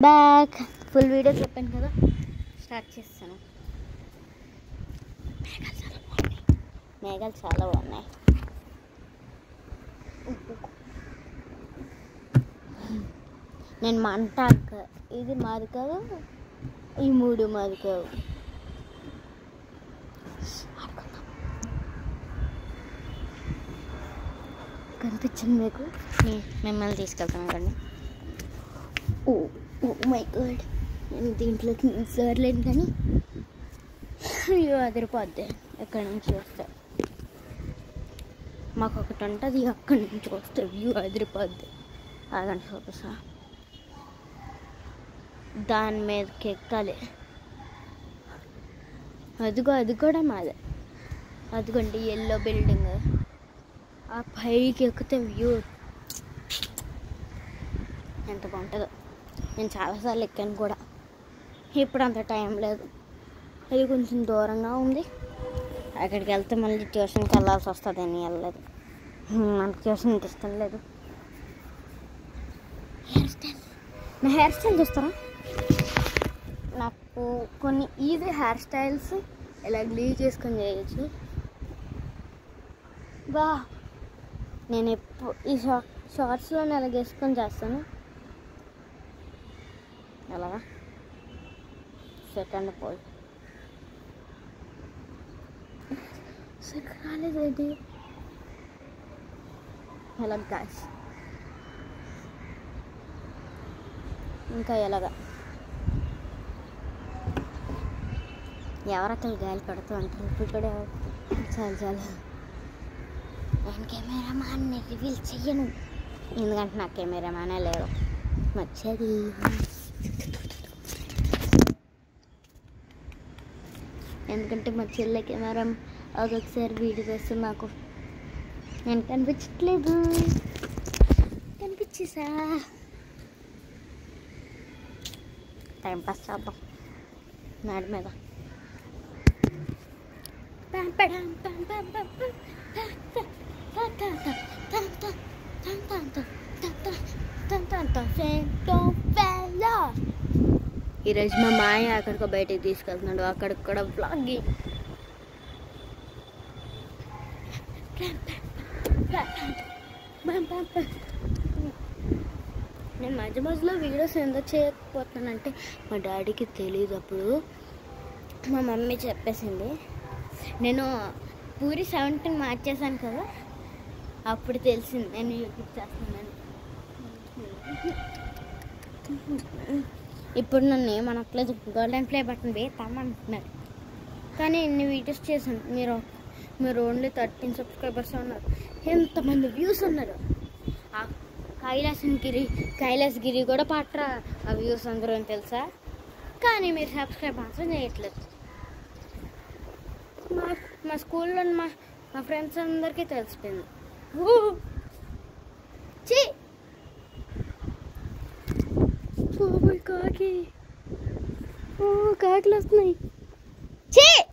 Back full video చెప్పాను కదా start చేస్తాను మేఘాలు చాలా బాగున్నాయి మేఘాలు చాలా బాగున్నాయి నేను మంట అక్క ఇది మాది కాదు ఈ మూడు మాది కాదు ఆడుకుందాం. కనిపించింది మీకు నే- మిమ్మల్ని తీసుకెళ్తాను కండి ఓ ఓ మై గాడ్ నేను దీంట్లోకి సర్లేను కానీ అయ్యో అదిరిపోద్ది ఎక్కడి నుంచి వస్తే మాకు ఒకటి ఉంటుంది అక్కడి నుంచి వస్తే వ్యూ అదిరిపోద్ది ఆగండి చూపిస్తా దాని మీదకి ఎక్కాలి అదిగో అది కూడా మాదే అదిగోండి ఎల్లో బిల్డింగ్ ఆ పైకి ఎక్కితే వ్యూ ఎంత బాగుంటుందో నేను చాలాసార్లు ఎక్కాను కూడా ఇప్పుడు అంత టైం లేదు అది కొంచెం దూరంగా ఉంది అక్కడికి వెళ్తే మళ్ళీ ట్యూషన్కి వెళ్ళాల్సి వస్తుంది అని వెళ్ళలేదు హ్మ్, మనకి ట్యూషన్ అంటే ఇష్టం లేదు హెయిర్ స్టైల్ నా హెయిర్ స్టైల్ చూస్తారా నాకు కొన్ని ఈజీ హెయిర్ స్టైల్స్ ఇలా లీవ్ చేసుకొని చేయొచ్చు బా నేను ఎప్పుడు ఈ షా షార్ట్స్లో ఇలా వేసుకొని చేస్తాను ఎలాగా సెకండ్ పోల్ రాలేదు ఇది ఎలా గాయస్ ఇంకా ఎలాగా ఎవరక్కలు గాలి పెడుతూ ఉంటారు ఇప్పుడు కూడా చాలు చాలు నేను కెమెరామాన్ని రివీల్ చెయ్యను ఎందుకంటే నాకు కెమెరామానే లేడు మర్చేది ఎందుకంటే మా చెల్లె కెమెరా ఒక్కొక్కసారి వీడియో చేస్తే మాకు నేను కనిపించట్లేదు కనిపించేసా టైం పాస్ చేద్దాం మేడ మీద పం పడం పం పం పం పం. తా తా తా తా తా తా తా తా తా తా తా తా తా సెంటో ఫెలో. ఈరోజు మా మాయ అక్కడికి బయటికి తీసుకెళ్తున్నాడు అక్కడికి కూడా బ్లాగింగ్ నేను మధ్య మధ్యలో వీడియోస్ ఎందుకు చేయకపోతున్నానంటే మా డాడీకి తెలియదు అప్పుడు మా మమ్మీ చెప్పేసింది నేను పూరి సెవెంటీన్ మార్చేసాను కదా అప్పుడు తెలిసింది నేను యూట్యూబ్ చేస్తున్నాను ఇప్పుడు నన్ను ఏమనట్లేదు గోల్డెన్ ప్లే బటన్ వేస్తామంటున్నారు కానీ ఇన్ని వీడియోస్ చేశాను మీరు మీరు ఓన్లీ థర్టీన్ సబ్స్క్రైబర్స్ ఉన్నారు ఎంతమంది వ్యూస్ ఉన్నారు ఆ కైలాసగిరి కైలాసగిరి కూడా పట్రా ఆ వ్యూస్ అందరూ అని తెలుసా కానీ మీరు సబ్స్క్రైబ్ మాత్రం చేయట్లేదు మా మా స్కూల్లో మా మా ఫ్రెండ్స్ అందరికీ తెలిసిపోయింది ఊ! ఛీ! ఓ మై కాకి ఓ కాకిలు వస్తున్నాయి ఛీ